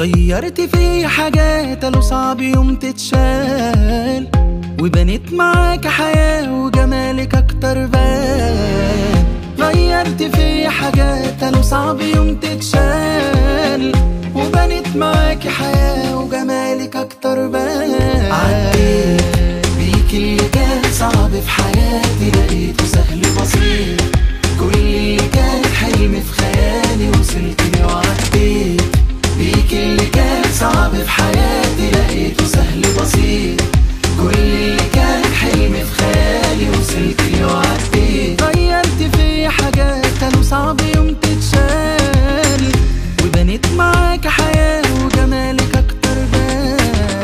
غيرت في حاجات قالوا صعب يوم تتشال وبنيت معاك حياة وجمالك أكتر بان غيرت في حاجات قالوا صعب يوم تتشال وبنيت معاك حياة وجمالك أكتر بان عديت بيك اللي كان صعب في حياتي لقيته سهل بسيط كل اللي كان حلم في خيالي وصلت لي وعديت بيك اللي كان صعب في حياتي لقيته سهل بسيط كل اللي كان حلم في خيالي وصلت لي وعديت غيرت في حاجات كانوا صعب يوم تتشال وبنيت معاك حياة وجمالك أكتر بان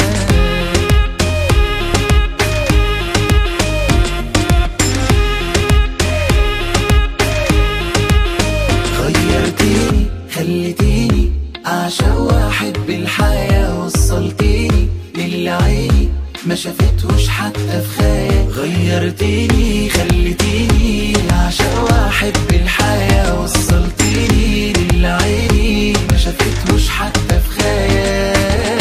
غيرتيني خليتيني أعشق وأحب الحياة وصلتيني للي عيني ما شافتهوش حتى في خيال غيرتيني خليتيني أعشق وأحب الحياة وصلتيني للي عيني ما شافتهوش حتى في خيال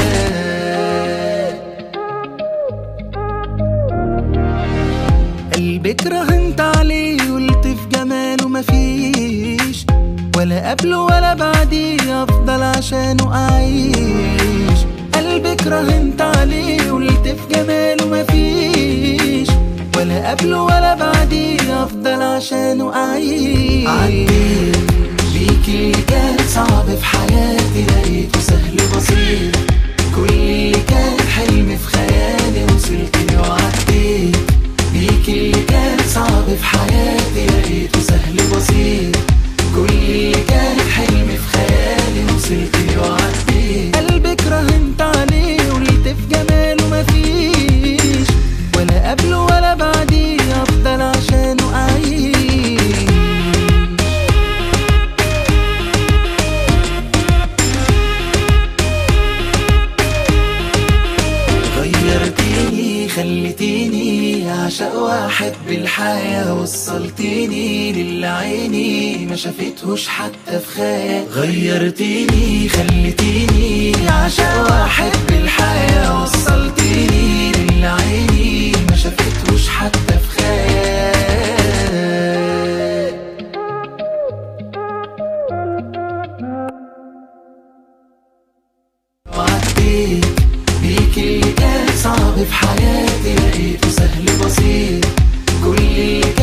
قلبك راهنت عليه قلت في جماله مفيش ولا قبله ولا بعديه افضل عشانه اعيش قلبك راهنت عليه قلت في جماله مفيش ولا قبله ولا بعديه افضل عشانه اعيش عديت بيك اللي كان صعب في حياتي لقيته سهل بسيط كل اللي كان حلم في خيالي وصلت لي وعديت بيك اللي كان صعب في حياتي لقيته سهل بسيط كل اللي كان حلم في خيالي وصلت لي وعديت قلبك راهنت عليه قلت في جماله مفيش ولا قبله ولا بعديه افضل عشانه اعيش غيرتيني خليتيني أعشق وأحب الحياة وصلتيني للي عيني ما شافتهوش حتى في خيال غيرتيني خليتيني أعشق وأحب الحياة وصلتيني للي عيني ما شافتهوش حتى في خيال وعديت بيك اللي كان صعب في حياتي لقيته سهل بسيط كل اللي كان